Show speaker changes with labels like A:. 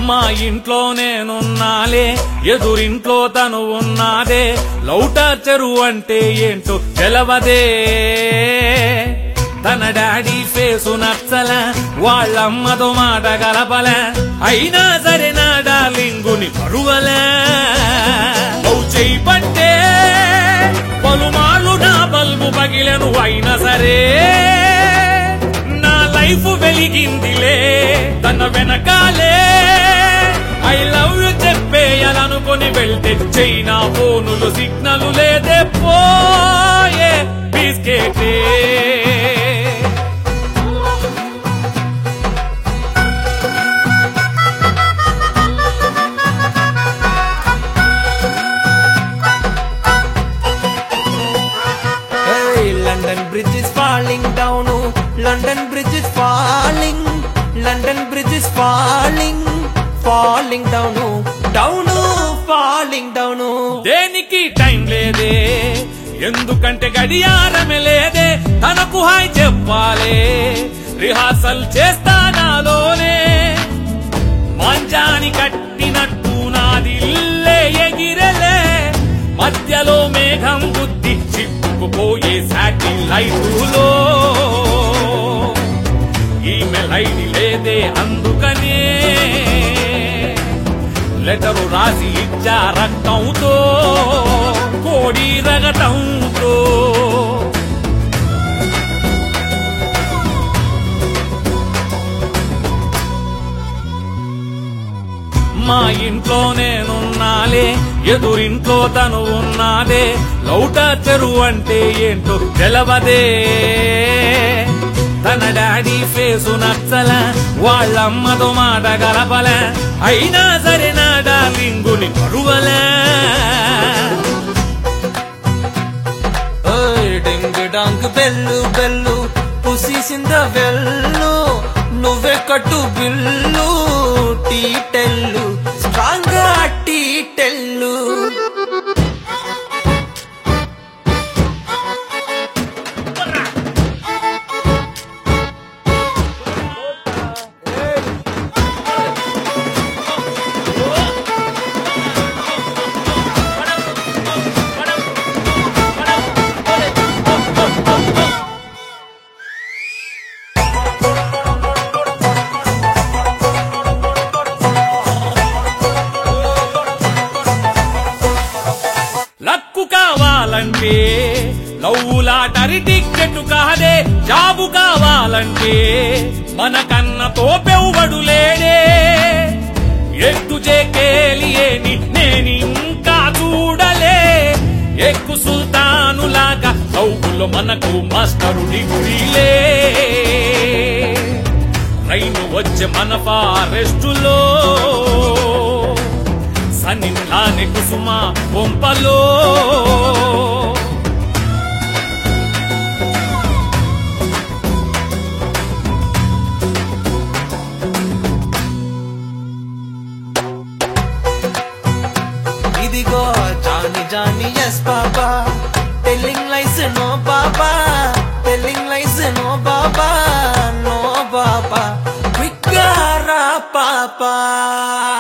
A: మా ఇంట్లో నేనున్నాలే ఎదురింట్లో తను ఉన్నాదే లౌటాచరు అంటే ఏంటో తెలవదే తన డాడీ ఫేసు నచ్చల వాళ్ళమ్మతో మాట గలపల అయినా సరే నా డార్లింగుని పరువలే లవ్ చేయబట్టే పలుమార్లు నా బల్బు పగిలను అయినా సరే నా లైఫ్ వెలిగిందిలే తన వెనకాలే ఐ లవ్ యు చెప్పేయాలనుకొని వెళ్తే చైనా ఫోనులు సిగ్నల్ లేదే పోయే బిస్కెటే
B: Hey, London Bridge is falling down. oh. London Bridge is falling. London Bridge is falling. Falling down. oh. Down. oh, Falling down. oh.
A: దేనికి టైం లేదే ఎందుకంటే గడియారమే లేదే తనకు హాయ్ చెప్పాలే రిహార్సల్ చేస్తానాలోనే మంచాని కట్టినట్టు నాదిల్లే ఎగిరలే మధ్యలో మేఘం బుద్ధి చిక్కుకుపోయే శాటిలైటులో ఈమె లైట్ లేదే అందుకనే లెటరు రాసి ఇచ్చా రక్తంతో కోడి రగటంతో మా ఇంట్లో నేనున్నాలే ఎదురింట్లో తను ఉన్నాదే లౌటాచరు అంటే ఏంటో తెలవదే తన డాడీ ఫేసు నచ్చల వాళ్ళమ్మతో మాట గలపల అయినా సరే నా డార్లింగుని పరువలే
B: Hey, ding dong bell bell పుసిసింద వెల్లు నువ్వే కట్టు బిల్లు టీటెల్లు స్ట్రాంగ్ టీటెల్లు
A: లక్కు కావాలంటే లవ్వులాటరి టిక్కెట్ కాదే జాబు కావాలంటే మనకన్న తోపెవ్వడు లేడే ఎత్తు చేకేలియేని నేనింకా చూడలే ఎక్కు సుల్తానులాగా లవ్వులో మనకు మాస్టరు డిగ్రీలే రైలు వచ్చే మన ఫారెస్టులో సన్నిధాని కుసుమ పొంపలో
B: ఇదిగో Johnny Johnny yes baba telling lies no baba telling lies no baba no baba quick రా పాపా